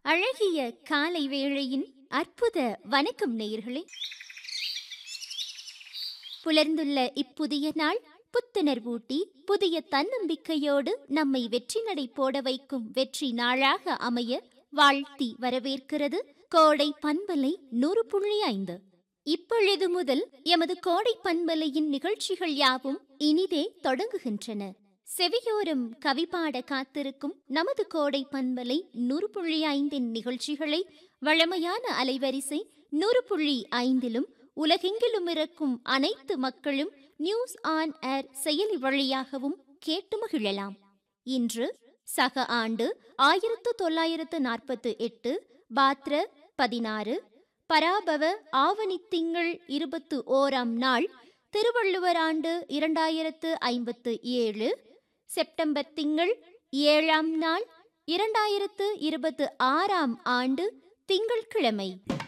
அழகிய காலை வேளையின் அற்புத வணக்கம் நேயர்களே புலர்ந்துள்ள இப்புதிய நாள் புத்துணர்வூட்டி புதிய தன்னம்பிக்கையோடு நம்மை வெற்றி நடை போட வைக்கும் வெற்றி நாளாக அமைய வாழ்த்தி வரவேற்கிறது கோடை பண்பலை நூறு புள்ளி ஐந்து இப்பொழுது முதல் எமது கோடை பண்பலையின் நிகழ்ச்சிகள் யாவும் இனிதே தொடங்குகின்றன செவியோரம் கவிபாட காத்திருக்கும் நமது கோடை பண்பலை நூறு புள்ளி ஐந்தின் நிகழ்ச்சிகளை வழமையான அலைவரிசை நூறு புள்ளி ஐந்திலும் உலகெங்கிலும் இருக்கும் அனைத்து மக்களும் நியூஸ் ஆன் ஏர் செயலி வழியாகவும் கேட்டு மகிழலாம் இன்று சக ஆண்டு ஆயிரத்து தொள்ளாயிரத்து நாற்பத்து எட்டு பாத்ர பதினாறு பராபவ ஆவணி திங்கள் இருபத்து ஓராம் நாள் திருவள்ளுவர் ஆண்டு இரண்டாயிரத்து ஐம்பத்து ஏழு செப்டம்பர் திங்கள் ஏழாம் நாள் இரண்டாயிரத்து இருபத்து ஆறாம் ஆண்டு திங்கள்கிழமை